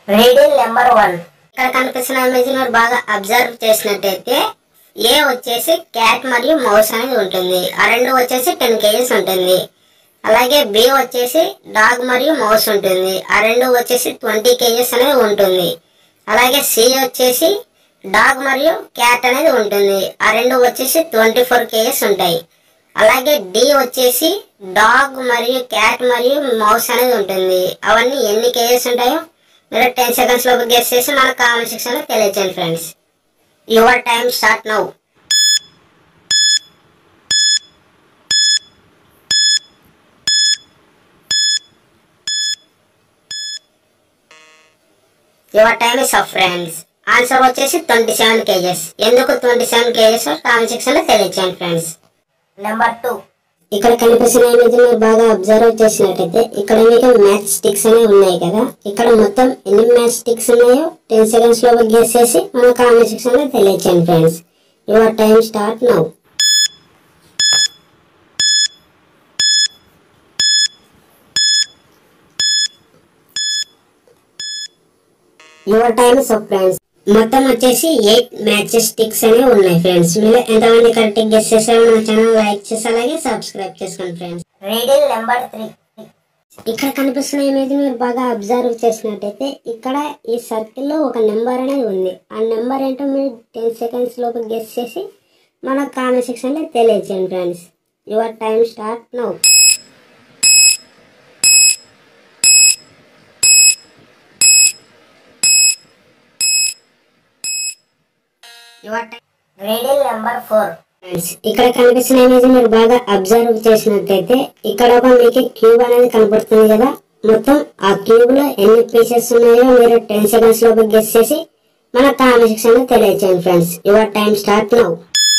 reading number one ఇక్కడ కనిపిస్తున్న image మీరు బాగా అబ్జర్వ్ చేసినట్టయితే ఏ వచ్చేసి క్యాట్ మరియు మౌస్ అనేది ఉంటుంది ఆ రెండు వచ్చేసి టెన్ కేజీస్ ఉంటుంది అలాగే బి వచ్చేసి డాగ్ మరియు మౌస్ ఉంటుంది ఆ రెండు వచ్చేసి ట్వంటీ కేజీస్ అనేది ఉంటుంది అలాగే సి వచ్చేసి డాగ్ మరియు క్యాట్ అనేది ఉంటుంది ఆ రెండు వచ్చేసి ట్వంటీ ఫోర్ కేజెస్ ఉంటాయి అలాగే డి వచ్చేసి డాగ్ మరియు క్యాట్ మరియు మౌస్ అనేది ఉంటుంది అవన్నీ ఎన్ని కేజెస్ ఉంటాయో మీరు టెన్ సెకండ్స్ లోపు గెస్ చేసి మన కామెంట్ సెక్షన్ లో తెలియచేయండి friends your time start now your time is up friends answer వచ్చేసి ట్వంటీ సెవెన్ కేజెస్ ఎందుకు twenty seven kgs comment section లో తెలియచేయండి ఫ్రెండ్స్ నెంబర్ టూ ఇక్కడ కనిపిస్తున్న ఇమేజ్ మీరు బాగా అబ్జర్వ్ చేసినట్టయితే ఇక్కడ మీకు మ్యాచ్ స్టిక్స్ అనేవి ఉన్నాయి కదా ఇక్కడ మొత్తం ఎన్ని మ్యాచ్ స్టిక్స్ ఉన్నాయో టెన్ సెకండ్స్ లో గెస్ చేసి మన కామెంట్ సెక్షన్ లో తెలియచేయండి friends your time start now your time so friends మొత్తం వచ్చేసి ఎయిట్ మ్యాచెస్ స్టిక్స్ అనేవి ఉన్నాయి ఫ్రెండ్స్ మీరు ఎంతమంది కరెక్ట్ గెస్ చేశారో మన ఛానల్ లైక్ చేసి అలాగే సబ్స్క్రైబ్ చేసుకోండి ఫ్రెండ్స్ రీడింగ్ నెంబర్ త్రీ ఇక్కడ కనిపిస్తున్న ఇమేజ్ మీరు బాగా అబ్జర్వ్ చేసినట్టయితే ఇక్కడ ఈ సర్కిల్ లో ఒక నెంబర్ అనేది ఉంది ఆ నెంబర్ ఏంటో మీరు టెన్ సెకండ్స్ లోపు గెస్ చేసి మన కామెంట్ సెక్షన్ లో తెలియజేయండి friends your time start now your time reading number four ఇక్కడ కనిపిస్తున్న ఇమేజ్ మీరు బాగా అబ్జర్వ్ చేసినట్టయితే ఇక్కడ ఒక మీకు క్యూబ్ అనేది కనపడుతుంది కదా మొత్తం ఆ క్యూబ్ లో ఎన్ని పీసెస్ ఉన్నాయో మీరు టెన్ సెకండ్స్ లోపు గెస్ చేసి మన కామెంట్ సెక్షన్ లో తెలియచేయండి friends your time start now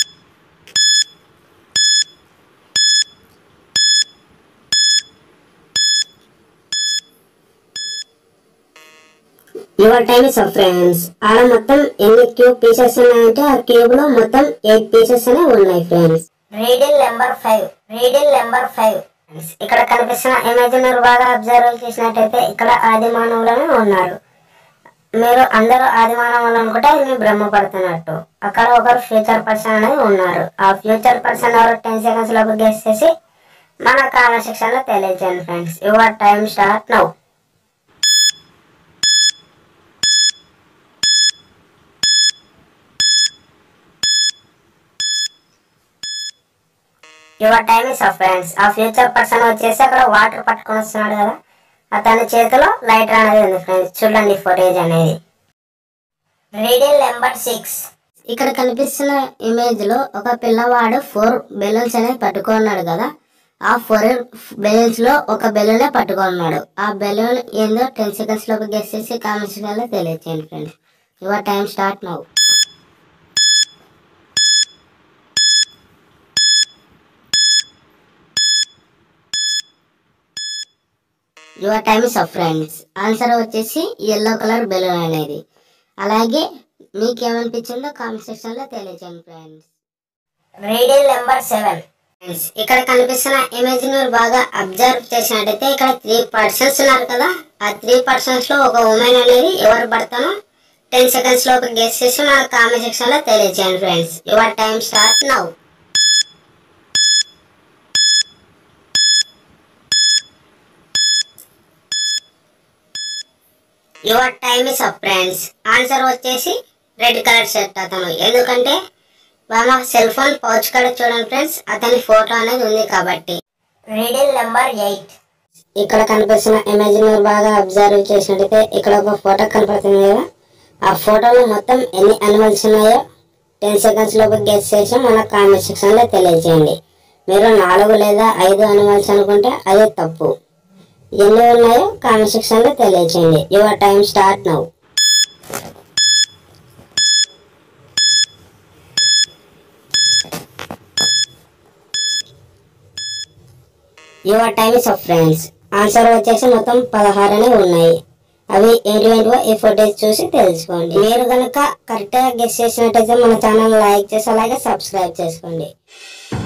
your time is friends ఆడ మొత్తం ఎన్ని క్యూబ్ పీసెస్ ఉన్నాయంటే ఆ క్యూబ్ లో మొత్తం ఎయిట్ పీసెస్ అనే ఉన్నాయి friends reading number five reading number five ఇక్కడ కనిపిస్తున్న ఇమేజ్ మీరు బాగా అబ్జర్వ్ చేసినట్టయితే ఇక్కడ ఆది మానవులను ఉన్నారు మీరు అందరూ ఆది మానవులు అనుకుంటే మీరు భ్రమపడుతున్నట్టు అక్కడ ఒకరు ఫ్యూచర్ పర్సన్ అనేది ఉన్నారు ఆ ఫ్యూచర్ పర్సన్ ఎవరు టెన్ సెకండ్స్ లోపు గెస్ చేసి మన కామెంట్ సెక్షన్ లో తెలియజేయండి friends your time start now your time is off friends ఆ ఫ్యూచర్ పర్సన్ వచ్చేసి అక్కడ వాటర్ పట్టుకొని వస్తున్నాడు కదా అతని చేతిలో లైటర్ అనేది ఉంది ఫ్రెండ్స్ చూడండి ఫోటేజ్ అనేది రీడింగ్ నెంబర్ సిక్స్ ఇక్కడ కనిపిస్తున్న ఇమేజ్ లో ఒక పిల్లవాడు ఫోర్ బెలూన్స్ అనేది పట్టుకున్నాడు కదా ఆ ఫోర్ బెలూన్స్ లో ఒక బెలూనే పట్టుకున్నాడు ఆ బెలూన్ ఏందో టెన్ సెకండ్స్ లోపు గెస్ చేసి కామెంట్స్ లో తెలియచేయండి friends your time start now your time is friends answer వచ్చేసి ఎల్లో కలర్ బెలూన్ అనేది అలాగే మీకు ఏమనిపించిందో కామెంట్ సెక్షన్ లో తెలియజేయండి ఫ్రెండ్స్ రీడింగ్ నెంబర్ సెవెన్ ఇక్కడ కనిపిస్తున్న ఇమేజ్ మీరు బాగా అబ్జర్వ్ చేసినట్టయితే ఇక్కడ త్రీ పర్సన్స్ ఉన్నారు కదా ఆ త్రీ పర్సన్స్ లో ఒక ఉమెన్ అనేది ఎవరు పడతానో టెన్ సెకండ్స్ లోపు గెస్ చేసి మన కామెంట్ సెక్షన్ లో తెలియజేయండి friends your time start now your time is up friends answer వచ్చేసి రెడ్ కలర్ షర్ట్ అతను ఎందుకంటే వాళ్ళ సెల్ ఫోన్ పౌచ్ కాడ చూడండి ఫ్రెండ్స్ అతని ఫోటో అనేది ఉంది కాబట్టి రీడింగ్ నెంబర్ ఎయిట్ ఇక్కడ కనిపిస్తున్న ఇమేజ్ మీరు బాగా అబ్జర్వ్ చేసినట్టయితే ఇక్కడ ఒక ఫోటో కనపడుతుంది కదా ఆ ఫోటోలో మొత్తం ఎన్ని అనిమల్స్ ఉన్నాయో టెన్ సెకండ్స్ లోపు గెస్ చేసి మన కామెంట్ సెక్షన్ లో తెలియజేయండి మీరు నాలుగు లేదా ఐదు అనిమల్స్ అనుకుంటే అదే తప్పు ఎన్ని ఉన్నాయో కామెంట్ సెక్షన్ లో తెలియచేయండి your time start now your time is friends answer వచ్చేసి మొత్తం పదహారునే ఉన్నాయి అవి ఏంటి ఏంటివో ఈ ఫోటోస్ చూసి తెలుసుకోండి మీరు కనుక కరెక్ట్గా గెస్ట్ చేసినట్టయితే మన ఛానల్ లైక్ చేసి అలాగే సబ్స్క్రైబ్ చేసుకోండి